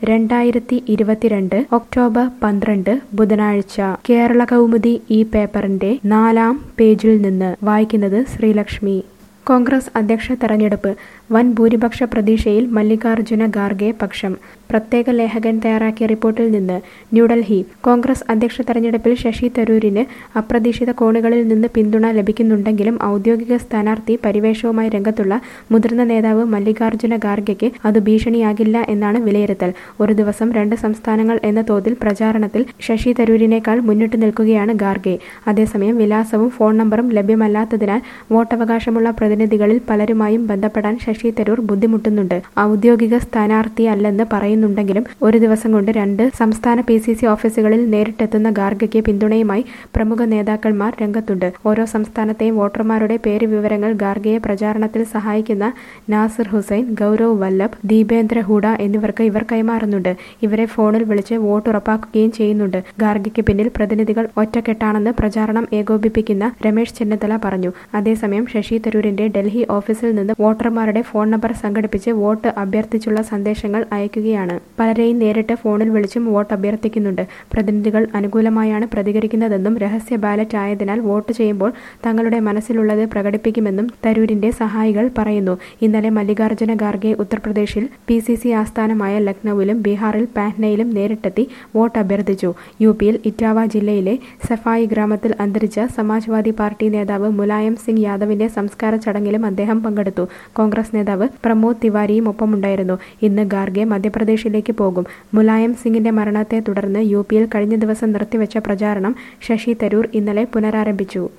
രണ്ടായിരത്തി ഇരുപത്തിരണ്ട് ഒക്ടോബർ പന്ത്രണ്ട് ബുധനാഴ്ച കേരള കൗമുദി ഈ പേപ്പറിന്റെ നാലാം പേജിൽ നിന്ന് വായിക്കുന്നത് ശ്രീലക്ഷ്മി കോൺഗ്രസ് അധ്യക്ഷ തെരഞ്ഞെടുപ്പ് വൻ ഭൂരിപക്ഷ പ്രതീക്ഷയിൽ മല്ലികാർജുന ഖാർഗെ പക്ഷം പ്രത്യേക ലേഖകൻ തയ്യാറാക്കിയ റിപ്പോർട്ടിൽ നിന്ന് ന്യൂഡൽഹി കോൺഗ്രസ് അധ്യക്ഷ തെരഞ്ഞെടുപ്പിൽ ശശി തരൂരിന് അപ്രതീക്ഷിത കോണുകളിൽ നിന്ന് പിന്തുണ ലഭിക്കുന്നുണ്ടെങ്കിലും ഔദ്യോഗിക സ്ഥാനാർത്ഥി പരിവേഷവുമായി രംഗത്തുള്ള മുതിർന്ന നേതാവ് മല്ലികാർജുന ഖാർഗെക്ക് അത് ഭീഷണിയാകില്ല എന്നാണ് വിലയിരുത്തൽ ഒരു ദിവസം രണ്ട് സംസ്ഥാനങ്ങൾ എന്ന തോതിൽ പ്രചാരണത്തിൽ ശശി തരൂരിനേക്കാൾ മുന്നിട്ട് നിൽക്കുകയാണ് ഖാർഗെ അതേസമയം വിലാസവും ഫോൺ നമ്പറും ലഭ്യമല്ലാത്തതിനാൽ വോട്ടവകാശമുള്ള പ്രതിനിധികളിൽ പലരുമായും ബന്ധപ്പെടാൻ ശശി തരൂർ ബുദ്ധിമുട്ടുന്നുണ്ട് ഔദ്യോഗിക സ്ഥാനാർത്ഥിയല്ലെന്ന് പറയുന്നുണ്ടെങ്കിലും ഒരു ദിവസം കൊണ്ട് രണ്ട് സംസ്ഥാന പി സി സി ഓഫീസുകളിൽ നേരിട്ടെത്തുന്ന ഖാർഗയ്ക്ക് പിന്തുണയുമായി പ്രമുഖ നേതാക്കന്മാർ രംഗത്തുണ്ട് ഓരോ സംസ്ഥാനത്തെയും വോട്ടർമാരുടെ പേര് വിവരങ്ങൾ ഖാർഗയെ പ്രചാരണത്തിൽ സഹായിക്കുന്ന നാസിർ ഹുസൈൻ ഗൗരവ് വല്ലഭ് ദീപേന്ദ്ര ഹൂഡ എന്നിവർക്ക് ഇവർ കൈമാറുന്നുണ്ട് ഇവരെ ഫോണിൽ വിളിച്ച് വോട്ട് ഉറപ്പാക്കുകയും ചെയ്യുന്നുണ്ട് ഖാർഗയ്ക്ക് പിന്നിൽ പ്രതിനിധികൾ ഒറ്റക്കെട്ടാണെന്ന് പ്രചാരണം ഏകോപിപ്പിക്കുന്ന രമേശ് ചെന്നിത്തല പറഞ്ഞു അതേസമയം ശശി തരൂരിന്റെ ഡൽഹി ഓഫീസിൽ നിന്ന് വോട്ടർമാരുടെ ഫോൺ നമ്പർ സംഘടിപ്പിച്ച് വോട്ട് അഭ്യർത്ഥിച്ചുള്ള സന്ദേശങ്ങൾ അയക്കുകയാണ് പലരെയും നേരിട്ട് ഫോണിൽ വിളിച്ചും വോട്ട് അഭ്യർത്ഥിക്കുന്നുണ്ട് പ്രതിനിധികൾ അനുകൂലമായാണ് പ്രതികരിക്കുന്നതെന്നും രഹസ്യ ബാലറ്റ് ആയതിനാൽ വോട്ട് ചെയ്യുമ്പോൾ തങ്ങളുടെ മനസ്സിലുള്ളത് പ്രകടിപ്പിക്കുമെന്നും തരൂരിന്റെ സഹായികൾ പറയുന്നു ഇന്നലെ മല്ലികാർജ്ജുന ഖാർഗെ ഉത്തർപ്രദേശിൽ പി സി സി ആസ്ഥാനമായ ലക്നൌവിലും ബീഹാറിൽ പാറ്റ്നയിലും നേരിട്ടെത്തി വോട്ട് അഭ്യർത്ഥിച്ചു യു പിയിൽ ഇറ്റാവ ജില്ലയിലെ സഫായി ഗ്രാമത്തിൽ അന്തരിച്ച സമാജ്വാദി പാർട്ടി നേതാവ് മുലായം സിംഗ് യാദവിന്റെ സംസ്കാര ചടങ്ങിലും അദ്ദേഹം പങ്കെടുത്തു കോൺഗ്രസ് നേതാവ് പ്രമോദ് തിവാരിയും ഒപ്പമുണ്ടായിരുന്നു ഇന്ന് ഖാർഗെ മധ്യപ്രദേശിലേക്ക് പോകും മുലായം സിംഗിന്റെ മരണത്തെ തുടർന്ന് യു പിയിൽ കഴിഞ്ഞ ദിവസം നിർത്തിവെച്ച പ്രചാരണം ശശി തരൂർ ഇന്നലെ പുനരാരംഭിച്ചു